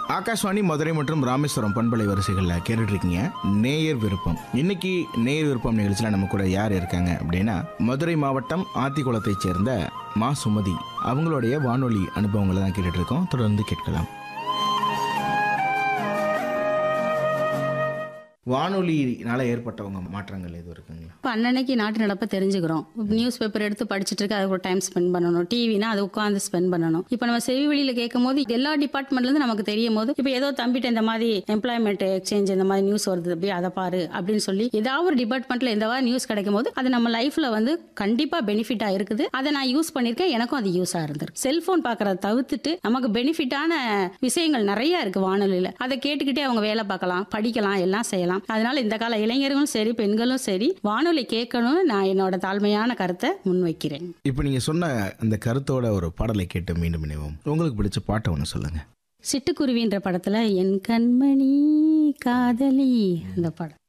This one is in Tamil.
ஆகாஷ்வாணி மதுரை மற்றும் ராமேஸ்வரம் பண்பலை வரிசைகளில் கேட்டுட்டு இருக்கீங்க நேயர் விருப்பம் இன்னைக்கு நேயர் விருப்பம் நிகழ்ச்சியில் நம்ம கூட யார் இருக்காங்க அப்படின்னா மதுரை மாவட்டம் ஆத்திக்குளத்தைச் சேர்ந்த மா சுமதி அவங்களுடைய வானொலி அனுபவங்களை தான் கேட்டுட்டு இருக்கோம் தொடர்ந்து கேட்கலாம் வானொலினால ஏற்பட்டவங்க மாற்றங்கள் எதுவும் இருக்குங்களா இப்போ அன்னன்னைக்கு நாட்டு நடப்பை தெரிஞ்சுக்கிறோம் நியூஸ் பேப்பர் எடுத்து படிச்சுட்டு இருக்க அதுக்கு ஒரு டைம் ஸ்பெண்ட் பண்ணணும் டிவினா அது உட்காந்து ஸ்பெண்ட் பண்ணணும் இப்போ நம்ம செவி வழியில் கேட்கும் போது எல்லா டிபார்ட்மெண்ட்லேருந்து நமக்கு தெரியும் போது இப்போ ஏதோ தம்பிட்ட இந்த மாதிரி எம்ப்ளாய்மெண்ட் எக்ஸ்சேஞ்ச் இந்த மாதிரி நியூஸ் வருது அப்படி அதை பாரு அப்படின்னு சொல்லி ஏதாவது ஒரு டிபார்ட்மெண்ட்டில் இந்த மாதிரி நியூஸ் கிடைக்கும் போது அது நம்ம லைஃப்பில் வந்து கண்டிப்பாக பெனிஃபிட்டாக இருக்குது அதை நான் யூஸ் பண்ணியிருக்கேன் எனக்கும் அது யூஸாக இருந்திருக்கு செல்ஃபோன் பார்க்குறத தவிர்த்துட்டு நமக்கு பெனிஃபிட்டான விஷயங்கள் நிறைய இருக்கு வானொலியில் அதை கேட்டுக்கிட்டே அவங்க வேலை பார்க்கலாம் படிக்கலாம் எல்லாம் செய்யலாம் அதனால இந்த கால இளைஞர்களும் சரி பெண்களும் சரி வானொலி கேட்கணும்னு நான் என்னோட தாழ்மையான கருத்தை முன்வைக்கிறேன் இப்போ நீங்கள் சொன்ன அந்த கருத்தோட ஒரு பாடலை கேட்டு மீண்டும் இணைவோம் உங்களுக்கு பிடிச்ச பாட்டை ஒன்று சொல்லுங்க சிட்டுக்குருவின்ற படத்துல என் கண்மணி காதலி அந்த படம்